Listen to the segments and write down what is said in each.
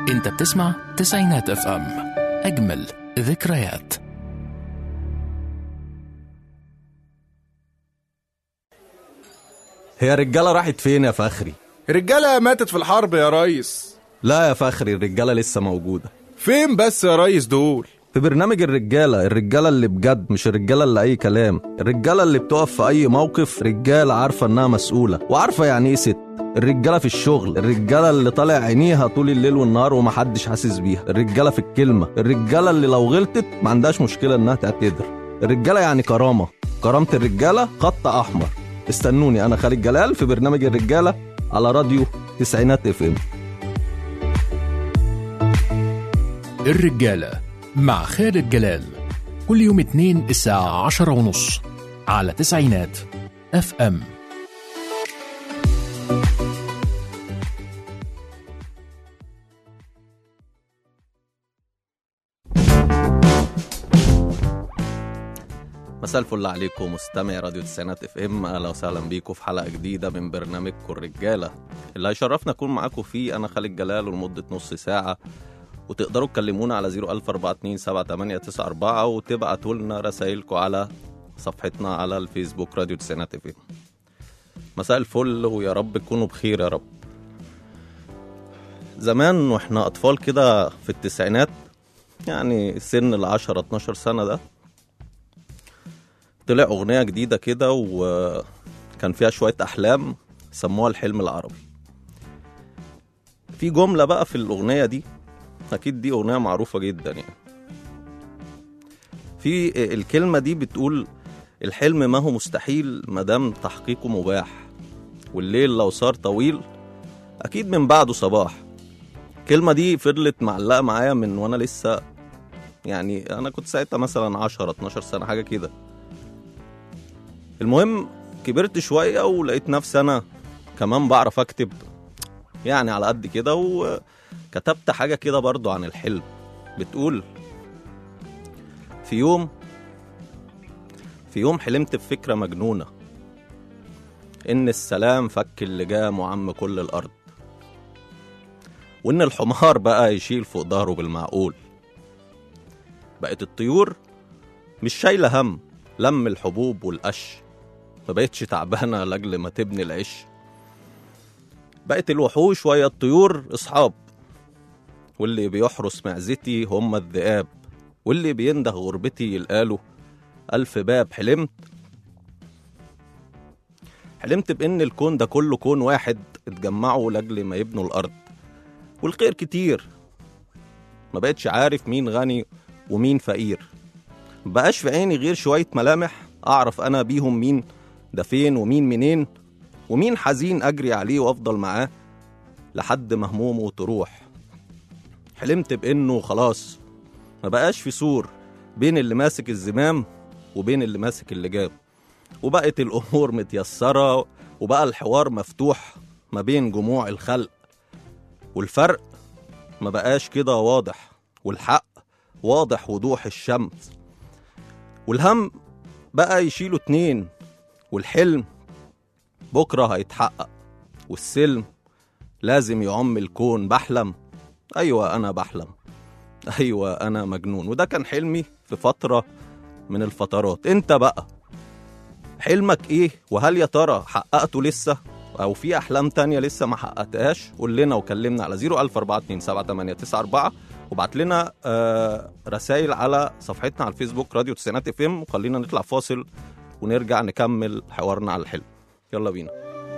انت بتسمع تسعينات اف ام اجمل ذكريات هي الرجالة راحت فين يا فخري؟ الرجالة ماتت في الحرب يا ريس لا يا فخري الرجالة لسه موجودة فين بس يا ريس دول في برنامج الرجالة الرجالة اللي بجد مش الرجالة اللي أي كلام الرجالة اللي بتقف في أي موقف رجالة عارفة إنها مسؤولة وعارفة يعني إيه ست الرجالة في الشغل الرجالة اللي طالع عينيها طول الليل والنهار ومحدش حاسس بيها الرجالة في الكلمة الرجالة اللي لو غلطت ما عندهاش مشكلة إنها تعتذر الرجالة يعني كرامة كرامة الرجالة خط أحمر استنوني أنا خالد جلال في برنامج الرجالة على راديو تسعينات اف ام الرجالة مع خالد جلال كل يوم اثنين الساعة عشرة ونص على تسعينات اف ام مساء الفل عليكم مستمعي راديو تسعينات اف ام اهلا وسهلا بيكم في حلقه جديده من برنامجكم الرجاله اللي هيشرفنا اكون معاكم فيه انا خالد جلال لمده نص ساعه وتقدروا تكلمونا على 014278994 وتبعتوا لنا رسائلكم على صفحتنا على الفيسبوك راديو تسعينات اف ام مساء الفل ويا رب تكونوا بخير يا رب زمان واحنا اطفال كده في التسعينات يعني سن ال 10 12 سنه ده طلع أغنية جديدة كده وكان فيها شوية أحلام سموها الحلم العربي في جملة بقى في الأغنية دي أكيد دي أغنية معروفة جدا يعني في الكلمة دي بتقول الحلم ما هو مستحيل مادام تحقيقه مباح والليل لو صار طويل أكيد من بعده صباح الكلمة دي فضلت معلقة معايا من وأنا لسه يعني أنا كنت ساعتها مثلا 10 12 سنة حاجة كده المهم كبرت شوية ولقيت نفسي أنا كمان بعرف أكتب يعني على قد كده وكتبت حاجة كده برضو عن الحلم بتقول في يوم في يوم حلمت بفكرة مجنونة إن السلام فك اللجام وعم كل الأرض وإن الحمار بقى يشيل فوق ظهره بالمعقول بقت الطيور مش شايلة هم لم الحبوب والقش ما بقتش تعبانة لأجل ما تبني العش بقت الوحوش ويا الطيور أصحاب واللي بيحرس معزتي هم الذئاب واللي بينده غربتي يلقاله ألف باب حلمت حلمت بإن الكون ده كله كون واحد اتجمعوا لأجل ما يبنوا الأرض والخير كتير ما بقتش عارف مين غني ومين فقير مبقاش في عيني غير شوية ملامح أعرف أنا بيهم مين ده فين ومين منين ومين حزين أجري عليه وأفضل معاه لحد ما همومه تروح حلمت بإنه خلاص ما بقاش في سور بين اللي ماسك الزمام وبين اللي ماسك اللجام وبقت الأمور متيسرة وبقى الحوار مفتوح ما بين جموع الخلق والفرق ما بقاش كده واضح والحق واضح وضوح الشمس والهم بقى يشيلوا اتنين والحلم بكرة هيتحقق والسلم لازم يعم الكون بحلم أيوة أنا بحلم أيوة أنا مجنون وده كان حلمي في فترة من الفترات أنت بقى حلمك إيه وهل يا ترى حققته لسه أو في أحلام تانية لسه ما حققتهاش قول لنا وكلمنا على 014278994 وبعت لنا آه رسائل على صفحتنا على الفيسبوك راديو تسعينات اف ام وخلينا نطلع فاصل ونرجع نكمل حوارنا على الحلم يلا بينا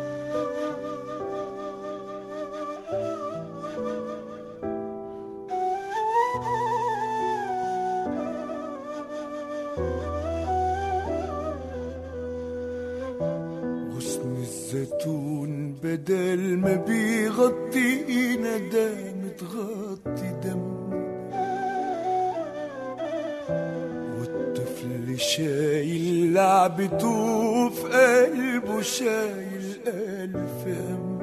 غصن الزيتون بدل ما بيغطينا ده متغطي دم والطفل شايل لعبته في قلبه شايل ألف هم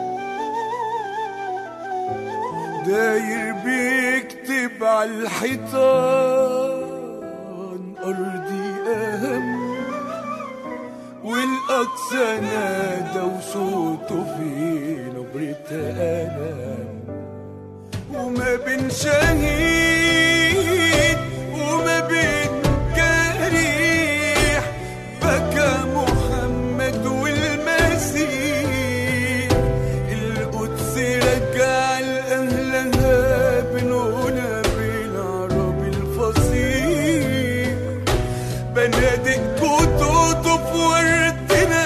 داير بيكتب على الحيطان أرضي أهم والأقصى نادى وصوته في نبرة ألم وما بين شهيد وما بين جريح بكى محمد والمسيح القدس رجع لأهلها بنونا بالعربي الفصيح بنادق كتوتف وردنا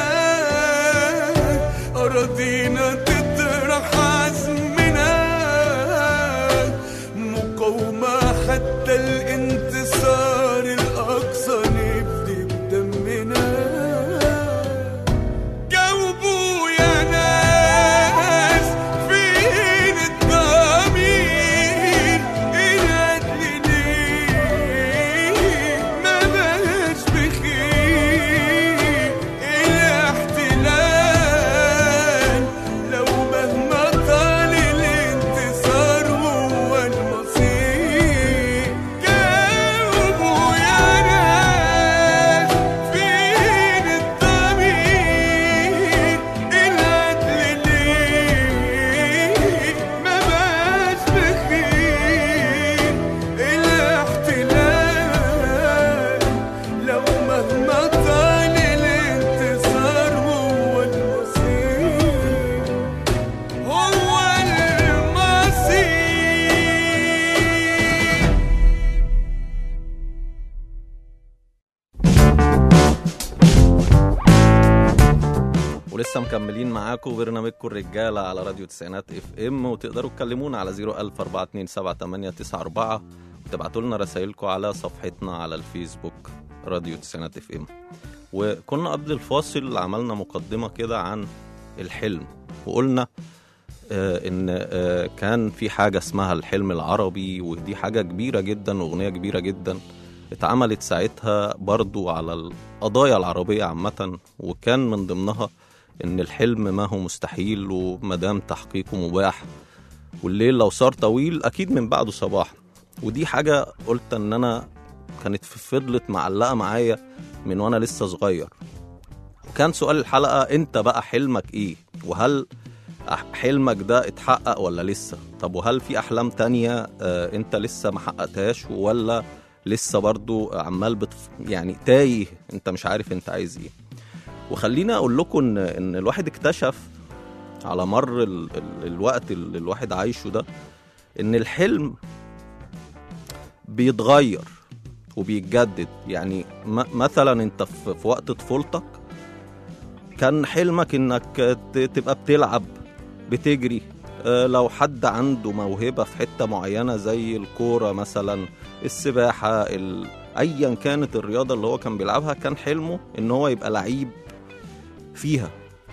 أراضينا تطرح عزمنا مقاومة حتى الانتصار الأقصى نفدي بدمنا جاوبوا يا ناس فين الضمير العدل ليه ما بقاش بخير الاحتلال لو مهما طال الانتصار هو المصير جاوبوا يا ناس فين الضمير العدل ليه ما بقاش بخير الاحتلال لو مهما طال الانتصار هو المصير هو المصير ولسه مكملين معاكم برنامجكم الرجاله على راديو تسعينات اف ام وتقدروا تكلمونا على 014278894 وتبعتوا لنا رسائلكم على صفحتنا على الفيسبوك راديو تسعينات اف ام وكنا قبل الفاصل عملنا مقدمه كده عن الحلم وقلنا آه، ان آه، كان في حاجه اسمها الحلم العربي ودي حاجه كبيره جدا واغنيه كبيره جدا اتعملت ساعتها برضو على القضايا العربيه عامه وكان من ضمنها ان الحلم ما هو مستحيل ومدام تحقيقه مباح والليل لو صار طويل اكيد من بعده صباح ودي حاجه قلت ان انا كانت في- فضلت معلقه معايا من وانا لسه صغير وكان سؤال الحلقه انت بقى حلمك ايه وهل أح- حلمك ده اتحقق ولا لسه طب وهل في احلام تانية آه انت لسه ما حققتهاش ولا لسه برضو عمال بتف... يعني تايه انت مش عارف انت عايز ايه وخليني اقول لكم ان ان الواحد اكتشف على مر ال... ال... الوقت اللي الواحد عايشه ده ان الحلم بيتغير وبيتجدد يعني م... مثلا انت في... في وقت طفولتك كان حلمك انك ت... تبقى بتلعب بتجري آه، لو حد عنده موهبة في حتة معينة زي الكورة مثلا السباحة ال... أيا كانت الرياضة اللي هو كان بيلعبها كان حلمه إن هو يبقى لعيب فيها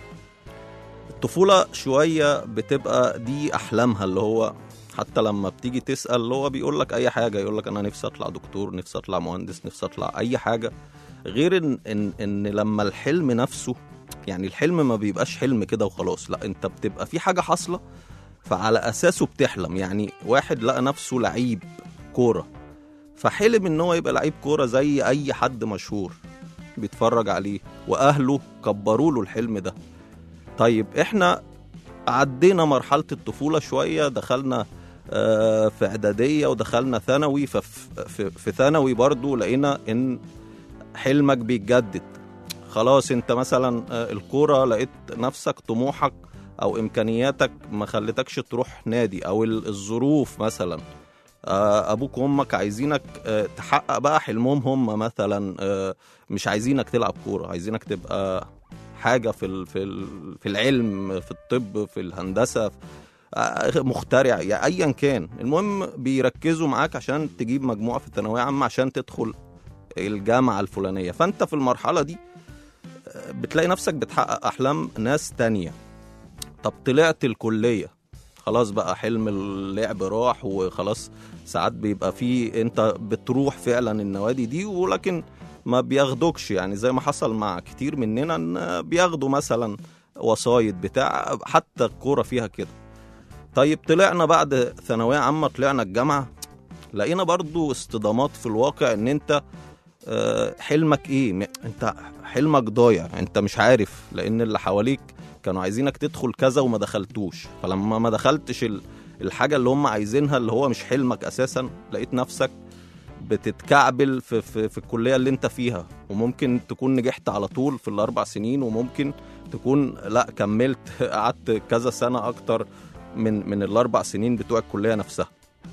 الطفولة شوية بتبقى دي أحلامها اللي هو حتى لما بتيجي تسأل اللي هو بيقول لك أي حاجة يقول لك أنا نفسي أطلع دكتور نفسي أطلع مهندس نفسي أطلع أي حاجة غير إن إن إن لما الحلم نفسه يعني الحلم ما بيبقاش حلم كده وخلاص لا أنت بتبقى في حاجة حاصلة فعلى أساسه بتحلم يعني واحد لقى نفسه لعيب كورة فحلم إن هو يبقى لعيب كورة زي أي حد مشهور بيتفرج عليه وأهله كبروا له الحلم ده طيب احنا عدينا مرحلة الطفولة شوية دخلنا آه، في إعدادية ودخلنا ثانوي ففي في- في ثانوي برضو لقينا إن حلمك بيتجدد خلاص انت مثلا آه، الكورة لقيت نفسك طموحك او امكانياتك ما خلتكش تروح نادي او ال- الظروف مثلا آه، ابوك وامك عايزينك آه، تحقق بقى حلمهم هم مثلا آه، مش عايزينك تلعب كورة عايزينك تبقى حاجة في ال- في ال- في العلم في الطب في الهندسة آه، مخترع يعني ايا كان المهم بيركزوا معاك عشان تجيب مجموعة في الثانوية عامة عشان تدخل الجامعة الفلانية فانت في المرحلة دي آه، بتلاقي نفسك بتحقق احلام ناس تانية طب طلعت الكلية خلاص بقى حلم اللعب راح وخلاص ساعات بيبقى فيه انت بتروح فعلا النوادي دي ولكن ما بياخدوكش يعني زي ما حصل مع كتير مننا ان بياخدوا مثلا وسايط بتاع حتى الكورة فيها كده طيب طلعنا بعد ثانوية عامة طلعنا الجامعة لقينا برضو اصطدامات في الواقع ان انت آه، حلمك ايه م- انت حلمك ضايع انت مش عارف لان اللي حواليك كانوا عايزينك تدخل كذا وما دخلتوش فلما ما دخلتش ال- الحاجه اللي هم عايزينها اللي هو مش حلمك اساسا لقيت نفسك بتتكعبل في, في, في الكليه اللي انت فيها وممكن تكون نجحت على طول في الاربع سنين وممكن تكون لا كملت قعدت كذا سنه اكتر من من الاربع سنين بتوع الكليه نفسها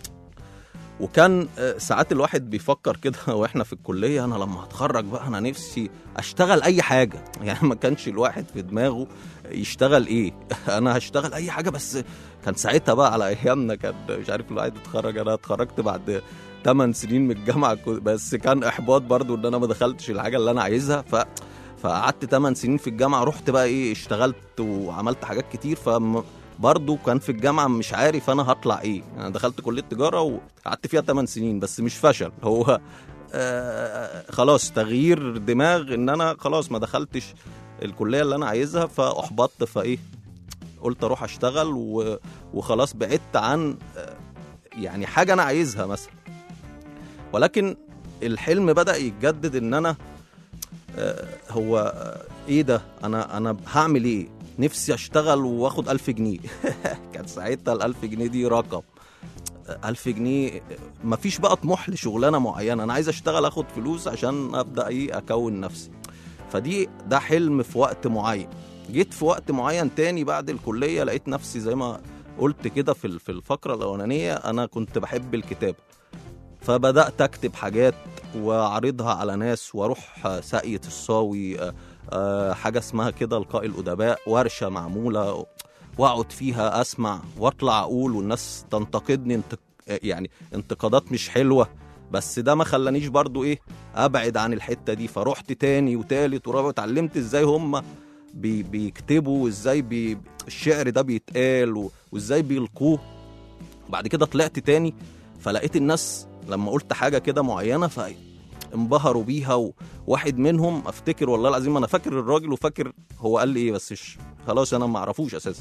وكان آه، ساعات الواحد بيفكر كده واحنا في الكليه انا لما هتخرج بقى انا نفسي اشتغل اي حاجه يعني ما كانش الواحد في دماغه يشتغل ايه انا هشتغل اي حاجه بس كان ساعتها بقى على ايامنا كان مش عارف الواحد اتخرج انا اتخرجت بعد 8 سنين من الجامعه كو- بس كان احباط برضو ان انا ما دخلتش الحاجه اللي انا عايزها ف فقعدت 8 سنين في الجامعه رحت بقى ايه اشتغلت وعملت حاجات كتير فم برضه كان في الجامعه مش عارف انا هطلع ايه انا دخلت كليه تجاره وقعدت فيها 8 سنين بس مش فشل هو آه خلاص تغيير دماغ ان انا خلاص ما دخلتش الكليه اللي انا عايزها فاحبطت فايه قلت اروح اشتغل و... وخلاص بعدت عن آه، يعني حاجه انا عايزها مثلا ولكن الحلم بدا يتجدد ان انا آه، هو آه، ايه ده انا انا هعمل ايه نفسي اشتغل واخد ألف جنيه كان ساعتها الألف جنيه دي رقم ألف جنيه مفيش بقى طموح لشغلانة معينة أنا عايز أشتغل أخد فلوس عشان أبدأ إيه أكون نفسي فدي ده حلم في وقت معين جيت في وقت معين تاني بعد الكلية لقيت نفسي زي ما قلت كده في ال- في الفقرة الأولانية أنا كنت بحب الكتابة فبدأت أكتب حاجات وأعرضها على ناس وأروح ساقية الصاوي آه، آه، حاجة اسمها كده لقاء الأدباء ورشة معمولة واقعد فيها اسمع واطلع اقول والناس تنتقدني انت يعني انتقادات مش حلوه بس ده ما خلانيش برضو ايه ابعد عن الحته دي فرحت تاني وتالت ورابع اتعلمت ازاي هم بي بيكتبوا وازاي بي الشعر ده بيتقال و- وازاي بيلقوه بعد كده طلعت تاني فلقيت الناس لما قلت حاجه كده معينه فانبهروا بيها وواحد منهم افتكر والله العظيم انا فاكر الراجل وفاكر هو قال لي ايه بس مش- خلاص انا ما اعرفوش اساسا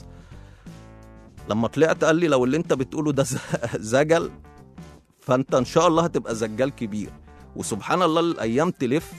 لما طلعت قال لي لو اللي انت بتقوله ده ز- زجل فانت ان شاء الله هتبقى زجال كبير وسبحان الله الايام تلف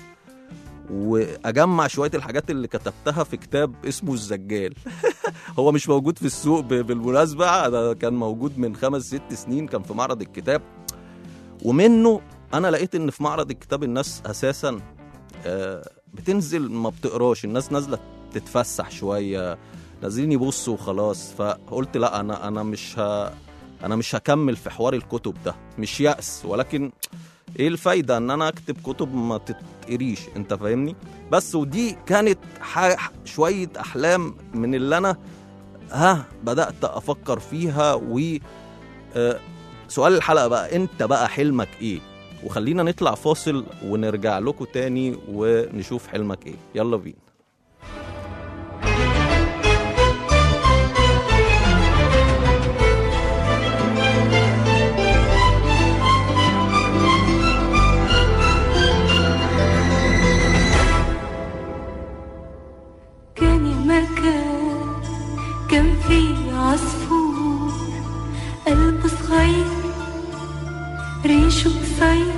واجمع شويه الحاجات اللي كتبتها في كتاب اسمه الزجال هو مش موجود في السوق ب- بالمناسبه ده كان موجود من خمس ست سنين كان في معرض الكتاب ومنه انا لقيت ان في معرض الكتاب الناس اساسا آه، بتنزل ما بتقراش الناس نازله تتفسح شويه نازلين يبصوا وخلاص فقلت لا انا انا مش ه... انا مش هكمل في حوار الكتب ده مش يأس ولكن ايه الفايده ان انا اكتب كتب ما تتقريش انت فاهمني بس ودي كانت ح... شويه احلام من اللي انا ها بدات افكر فيها و آه، سؤال الحلقه بقى انت بقى حلمك ايه وخلينا نطلع فاصل ونرجع لكم تاني ونشوف حلمك ايه يلا بينا كان يا مكان كان في عصفور قلبه صغير ريشه قصير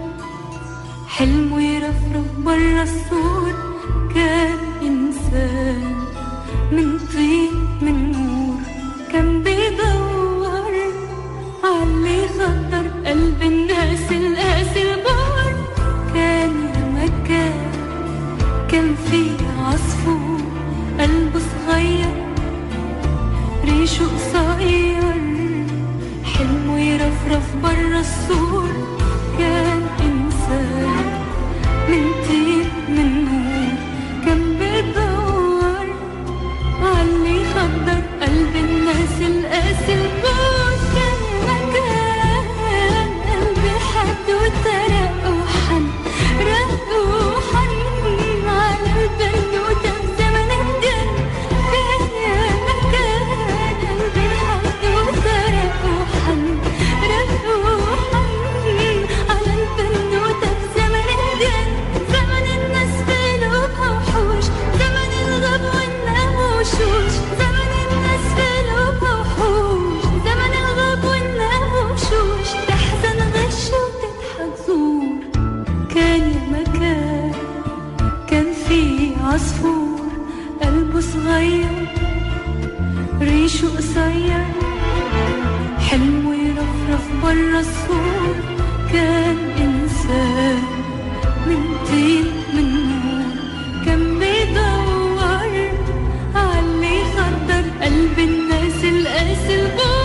حلمه يرفرف برا السور كان إنسان من طين من نور كان بيدور عاللي خطر قلب الناس القاسي البار كان يا مكان كان في عصفور قلبه صغير ريشه قصير حلمه يرفرف برا السور كان إنسان من طين من نور كان بيدور عاللي خضر قلب الناس القاسي الموت كان مكان قلبي حد وترق وحن رق وحن على البنوتة بزمن الجن كان يا مكان قلبي حد وترق وحن رق وحن على البنوتة بزمن الجن زمن الناس في قلوبها وحوش زمن الغب والنام وشوش زمن الناس في قلوبها وحوش زمن الغب والنام وشوش تحزن غش وتضحك زور كان يا مكان كان في عصفور قلبه صغير ريشه قصير حلمه يرفرف برا السور كان إنسان من طين من نور كان بيدور عاللي يخدر قلب الناس القاسي البار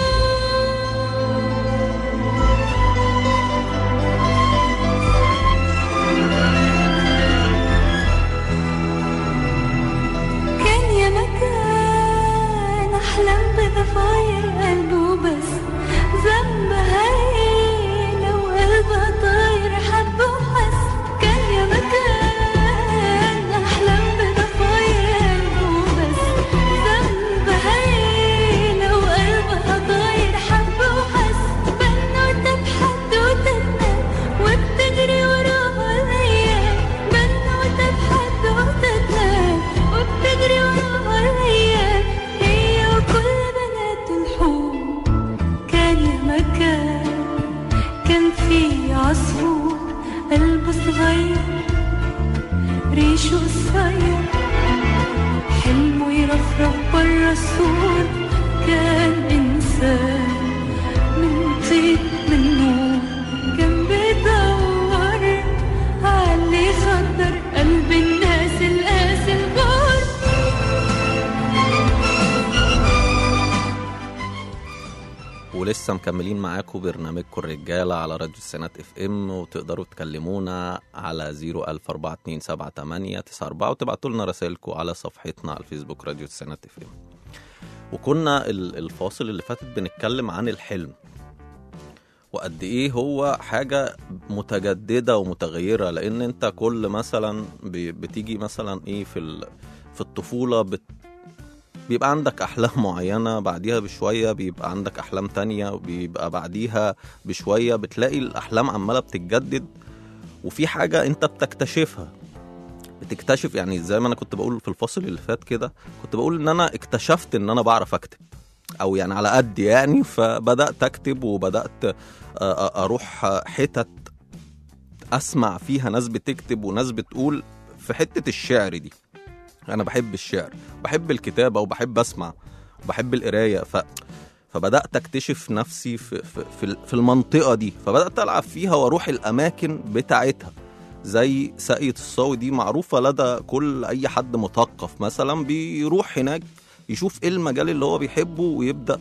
كان يا مكان أحلم بضفاير قلبه بس ذنب هاي لو قلبها طاير حب وحس كان يا مكان أحلم بضفاير قلبه بس ذنب هاي لو قلبها طاير حب وحس بنوتة بحدوتتنا وبتجري وراها الأيام بنوتة بحدوتتنا وبتجري وراها الأيام هي وكل بنات الحور كان يا مكان كان في عصفور قلبه صغير ريشه قصير حلمه يرفرف برا السور كان إنسان من طين من نور كان بيدور عاللي يخدر قلب الناس القاسي البار ولسه مكملين معاكم برنامجكم الرجالة على راديو السنات اف ام وتقدروا تكلمونا على 014278894 وتبعتوا لنا رسائلكم على صفحتنا على الفيسبوك راديو السنات اف ام وكنا ال- الفاصل اللي فاتت بنتكلم عن الحلم وقد ايه هو حاجة متجددة ومتغيرة لان انت كل مثلا ب- بتيجي مثلا ايه في ال- في الطفولة بت بيبقى عندك أحلام معينة بعديها بشوية بيبقى عندك أحلام تانية بيبقى بعديها بشوية بتلاقي الأحلام عمالة بتتجدد وفي حاجة أنت بتكتشفها بتكتشف يعني زي ما أنا كنت بقول في الفصل اللي فات كده كنت بقول إن أنا اكتشفت إن أنا بعرف أكتب أو يعني على قد يعني فبدأت أكتب وبدأت أ- أ- أروح حتت أسمع فيها ناس بتكتب وناس بتقول في حتة الشعر دي انا بحب الشعر بحب الكتابه وبحب اسمع وبحب القرايه ف فبدات اكتشف نفسي في في في, في المنطقه دي فبدات العب فيها واروح الاماكن بتاعتها زي ساقية الصاوي دي معروفة لدى كل أي حد مثقف مثلا بيروح هناك يشوف إيه المجال اللي هو بيحبه ويبدأ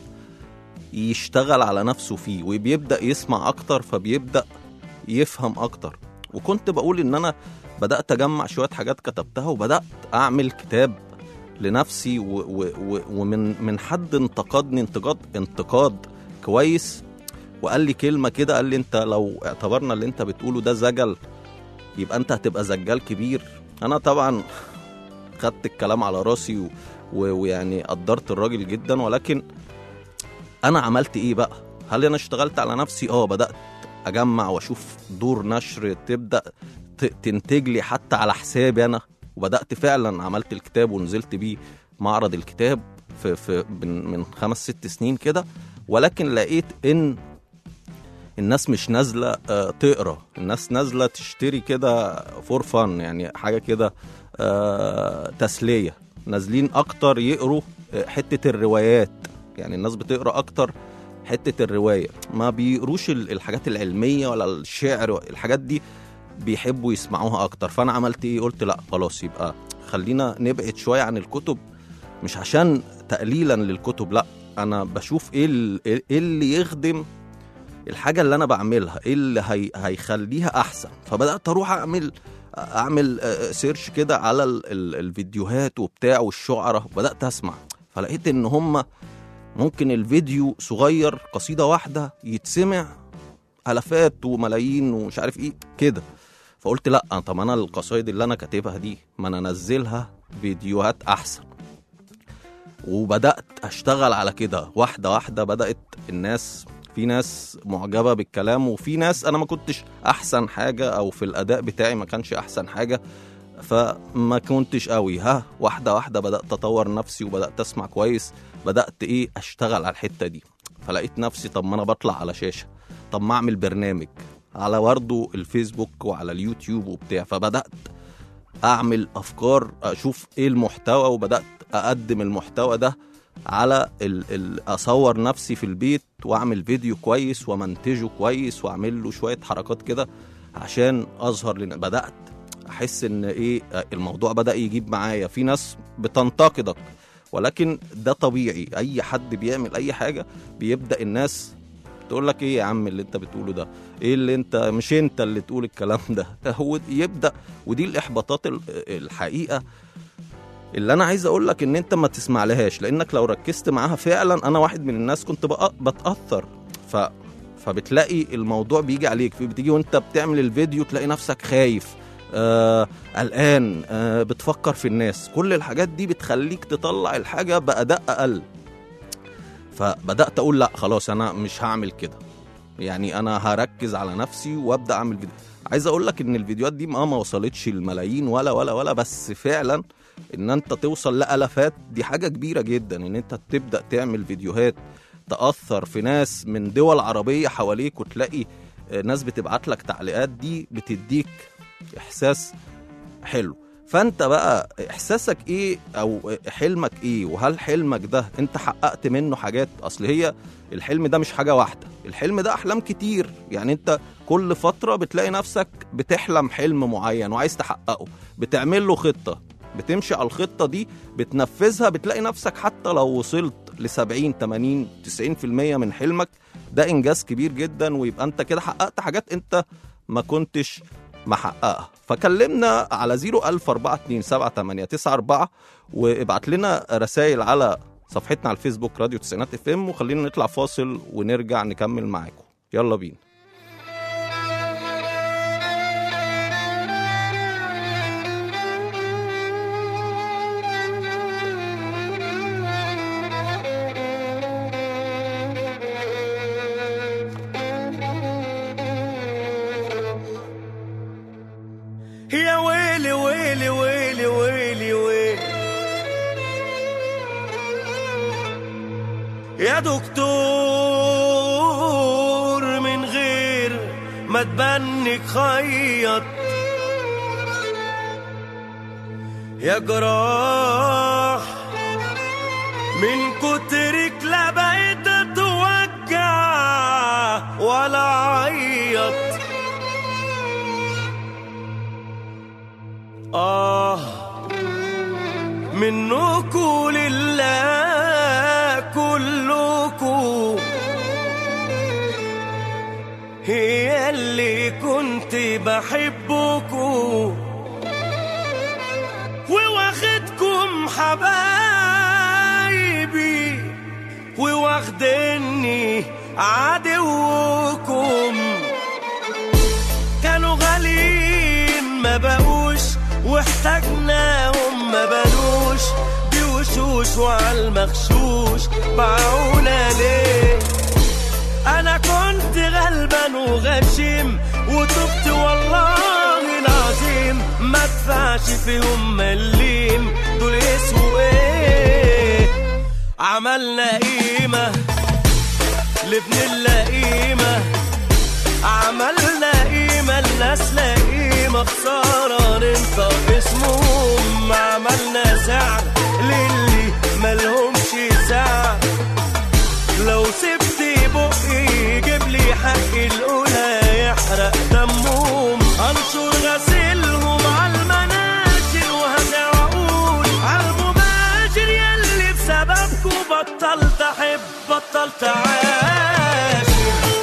يشتغل على نفسه فيه وبيبدأ يسمع أكتر فبيبدأ يفهم أكتر وكنت بقول إن أنا بدأت أجمع شوية حاجات كتبتها وبدأت أعمل كتاب لنفسي و و و ومن من حد انتقدني انتقاد انتقاد كويس وقال لي كلمة كده قال لي أنت لو اعتبرنا اللي أنت بتقوله ده زجل يبقى أنت هتبقى زجال كبير أنا طبعا خدت الكلام على راسي و و ويعني قدرت الراجل جدا ولكن أنا عملت إيه بقى؟ هل أنا اشتغلت على نفسي؟ أه بدأت أجمع وأشوف دور نشر تبدأ ت- تنتج لي حتى على حسابي انا وبدات فعلا عملت الكتاب ونزلت بيه معرض الكتاب في في من, من خمس ست سنين كده ولكن لقيت ان الناس مش نازله آه، تقرا الناس نازله تشتري كده فور فن يعني حاجه كده آه، تسليه نازلين اكتر يقروا آه، حته الروايات يعني الناس بتقرا اكتر حته الروايه ما بيقروش ال- الحاجات العلميه ولا الشعر الحاجات دي بيحبوا يسمعوها اكتر فانا عملت ايه قلت لا خلاص يبقى خلينا نبعد شويه عن الكتب مش عشان تقليلا للكتب لا انا بشوف ايه ال- ايه اللي يخدم الحاجه اللي انا بعملها ايه اللي هي هيخليها احسن فبدات اروح اعمل اعمل آه، سيرش كده على ال ال الفيديوهات وبتاع والشعراء بدات اسمع فلقيت ان هم ممكن الفيديو صغير قصيده واحده يتسمع الافات وملايين ومش عارف ايه كده فقلت لا طب انا القصايد اللي انا كاتبها دي ما انا انزلها فيديوهات احسن وبدات اشتغل على كده واحده واحده بدات الناس في ناس معجبه بالكلام وفي ناس انا ما كنتش احسن حاجه او في الاداء بتاعي ما كانش احسن حاجه فما كنتش قوي ها واحده واحده بدات اطور نفسي وبدات اسمع كويس بدات ايه اشتغل على الحته دي فلقيت نفسي طب ما انا بطلع على شاشه طب ما اعمل برنامج على برضه الفيسبوك وعلى اليوتيوب وبتاع فبدات اعمل افكار اشوف ايه المحتوى وبدات اقدم المحتوى ده على ال ال اصور نفسي في البيت واعمل فيديو كويس ومنتجه كويس واعمل له شويه حركات كده عشان اظهر لان بدات احس ان ايه الموضوع بدا يجيب معايا في ناس بتنتقدك ولكن ده طبيعي اي حد بيعمل اي حاجه بيبدا الناس تقول لك ايه يا عم اللي انت بتقوله ده ايه اللي انت مش انت اللي تقول الكلام ده هو يبدا ودي الاحباطات ال- الحقيقه اللي انا عايز اقول لك ان انت ما تسمع لهاش لانك لو ركزت معاها فعلا انا واحد من الناس كنت بق- بتاثر ف فبتلاقي الموضوع بيجي عليك في بتيجي وانت بتعمل الفيديو تلاقي نفسك خايف آه قلقان آه بتفكر في الناس كل الحاجات دي بتخليك تطلع الحاجه باداء اقل فبدات اقول لا خلاص انا مش هعمل كده يعني انا هركز على نفسي وابدا اعمل فيديو عايز اقول لك ان الفيديوهات دي ما ما وصلتش الملايين ولا ولا ولا بس فعلا ان انت توصل لالافات دي حاجه كبيره جدا ان انت تبدا تعمل فيديوهات تاثر في ناس من دول عربيه حواليك وتلاقي آه، ناس بتبعت لك تعليقات دي بتديك احساس حلو فانت بقى احساسك ايه او حلمك ايه وهل حلمك ده انت حققت منه حاجات اصل هي الحلم ده مش حاجه واحده الحلم ده احلام كتير يعني انت كل فتره بتلاقي نفسك بتحلم حلم معين وعايز تحققه بتعمل له خطه بتمشي على الخطه دي بتنفذها بتلاقي نفسك حتى لو وصلت ل 70 80 90% من حلمك ده انجاز كبير جدا ويبقى انت كده حققت حاجات انت ما كنتش محققها فكلمنا على 014278994 وابعت لنا رسائل على صفحتنا على الفيسبوك راديو تسعينات اف ام وخلينا نطلع فاصل ونرجع نكمل معاكم يلا بينا يا ويلي ويلي ويلي ويلي ويلي يا دكتور من غير ما تبنك خيط يا جراح من كترك لا بقيت اتوجع ولا عيط آه منكو لله كلكو هي اللي كنت بحبكو وواخدكم حبايبي وواخدني عدوكم كانوا غاليين ما بقوش واحتاجناهم ما بنوش بوشوش وعلى المغشوش باعونا ليه انا كنت غلبان وغشيم وتبت والله العظيم ما ادفعش فيهم مليم دول يسووا ايه عملنا قيمه لابن اللئيمه عملنا قيمة الناس لا قيمة خسارة ننطق اسمهم عملنا سعر للي ملهمش سعر لو سبت بقي يجيب لي حق الأولى يحرق دمهم هنشر غسيلهم على المناشر وهزع واقول على المباشر يلي بسببكوا بطلت احب بطلت عاشر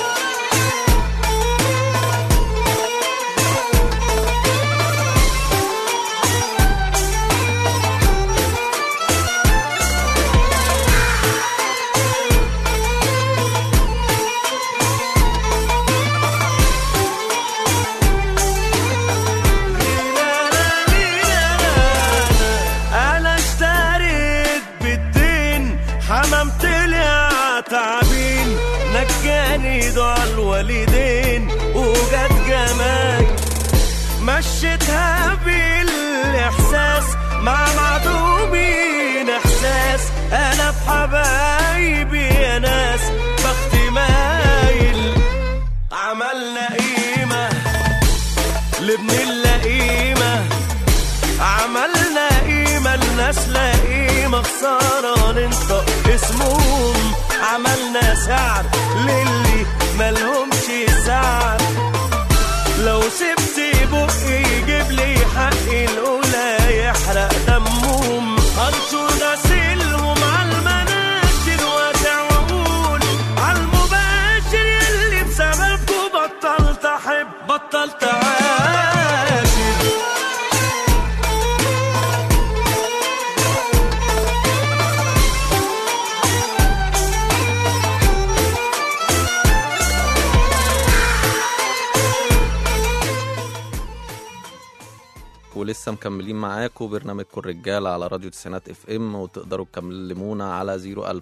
انا اشتريت بالدين حممت لي تعبين نجاني دعاء الوالدين وجت جمال مشيتها بالاحساس مع معدومين احساس انا في حبايبي يا ناس بختي مايل عملنا قيمه لابن اللئيمه عملنا قيمة الناس لا قيمة خسارة ننطق اسمهم عملنا سعر للي ملهمش سعر لو سبت بقي يجيب لي حقي الاولى يحرق دمهم هنشر غسيلهم على المناشر واسع واقول على المباشر يلي بسببكوا بطلت احب بطلت عاشر ولسه مكملين معاكم برنامجكم الرجالة على راديو تسعينات اف ام وتقدروا تكلمونا على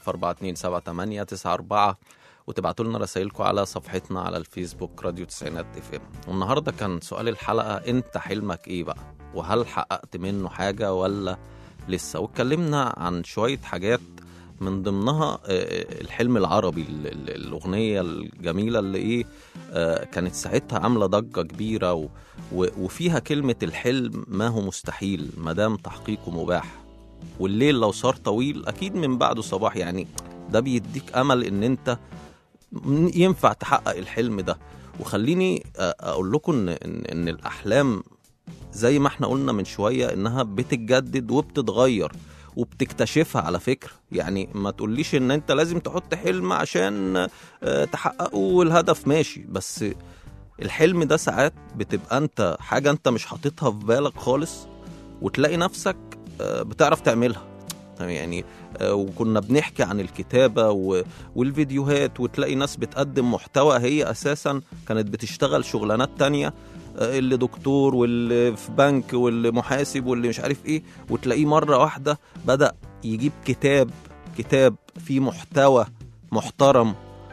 014278994 وتبعتوا لنا رسائلكم على صفحتنا على الفيسبوك راديو تسعينات اف ام والنهارده كان سؤال الحلقة انت حلمك ايه بقى وهل حققت منه حاجة ولا لسه واتكلمنا عن شوية حاجات من ضمنها آه، الحلم العربي ال- ال- الأغنية الجميلة اللي إيه آه، كانت ساعتها عاملة ضجة كبيرة و و- وفيها كلمة الحلم ما هو مستحيل مدام تحقيقه مباح والليل لو صار طويل أكيد من بعده صباح يعني ده بيديك أمل إن أنت م- ينفع تحقق الحلم ده وخليني آه، أقول لكم إن, إن, إن الأحلام زي ما احنا قلنا من شوية إنها بتتجدد وبتتغير وبتكتشفها على فكرة يعني ما تقوليش إن أنت لازم تحط حلم عشان آه، تحققه والهدف ماشي بس الحلم ده ساعات بتبقى انت حاجة انت مش حاططها في بالك خالص وتلاقي نفسك آه، بتعرف تعملها يعني آه، وكنا بنحكي عن الكتابة و- والفيديوهات وتلاقي ناس بتقدم محتوى هي أساسا كانت بتشتغل شغلانات تانية آه، اللي دكتور واللي في بنك واللي محاسب واللي مش عارف ايه وتلاقيه مرة واحدة بدأ يجيب كتاب كتاب فيه محتوى محترم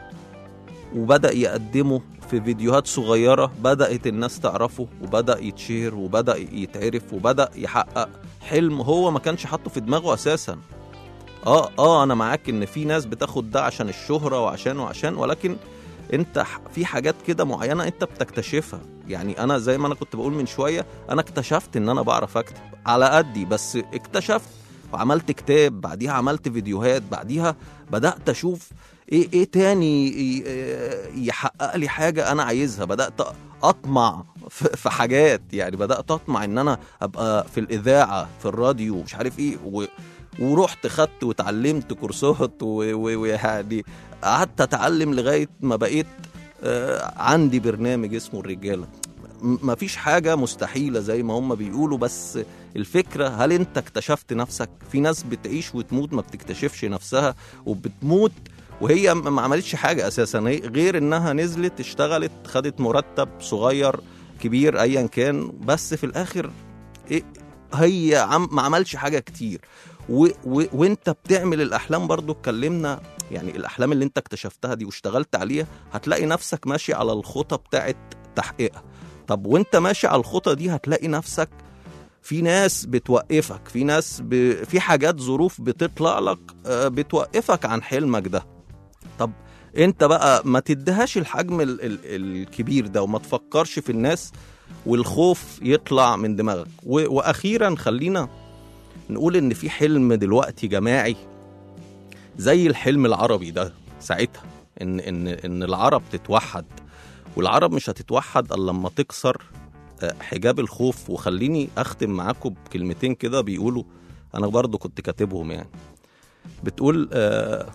وبدأ يقدمه في فيديوهات صغيرة بدأت الناس تعرفه وبدأ يتشهر وبدأ يتعرف وبدأ يحقق حلم هو ما كانش حاطه في دماغه أساسا اه اه انا معاك ان في ناس بتاخد ده عشان الشهرة وعشان وعشان ولكن انت ح- في حاجات كده معينة انت بتكتشفها يعني انا زي ما انا كنت بقول من شوية انا اكتشفت ان انا بعرف اكتب على قدي بس اكتشفت وعملت كتاب بعديها عملت فيديوهات بعديها بدأت اشوف ايه ايه تاني ي- يحقق لي حاجة انا عايزها بدأت اطمع في في حاجات يعني بدأت اطمع ان انا ابقى في الاذاعة في الراديو مش عارف ايه و ورحت خدت وتعلمت كورسات و- و- ويعني قعدت اتعلم لغايه ما بقيت آه، عندي برنامج اسمه الرجاله م- مفيش حاجه مستحيله زي ما هم بيقولوا بس الفكره هل انت اكتشفت نفسك في ناس بتعيش وتموت ما بتكتشفش نفسها وبتموت وهي م- ما عملتش حاجه اساسا هي- غير انها نزلت اشتغلت خدت مرتب صغير كبير ايا كان بس في الاخر إيه هي عم ما عملش حاجه كتير و و وانت بتعمل الاحلام برضو اتكلمنا يعني الاحلام اللي انت اكتشفتها دي واشتغلت عليها هتلاقي نفسك ماشي على الخطى بتاعت تحقيقها طب وانت ماشي على الخطى دي هتلاقي نفسك في ناس بتوقفك في ناس ب... في حاجات ظروف بتطلع لك آه، بتوقفك عن حلمك ده طب انت بقى ما تديهاش الحجم ال... ال... الكبير ده وما تفكرش في الناس والخوف يطلع من دماغك و... واخيرا خلينا نقول ان في حلم دلوقتي جماعي زي الحلم العربي ده ساعتها ان ان ان العرب تتوحد والعرب مش هتتوحد الا لما تكسر آه، حجاب الخوف وخليني اختم معاكم بكلمتين كده بيقولوا انا برضو كنت كاتبهم يعني بتقول آه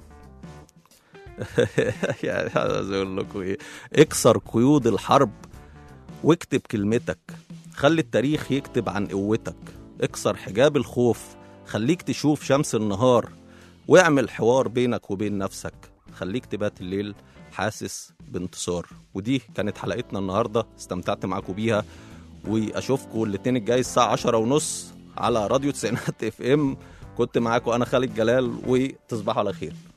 يعني عايز اقول لكم ايه اكسر قيود الحرب واكتب كلمتك خلي التاريخ يكتب عن قوتك اكسر حجاب الخوف خليك تشوف شمس النهار واعمل حوار بينك وبين نفسك خليك تبات الليل حاسس بانتصار ودي كانت حلقتنا النهارده استمتعت معاكم بيها واشوفكم الاثنين الجاي الساعه 10 ونص على راديو تسعينات اف ام كنت معاكم انا خالد جلال وتصبحوا على خير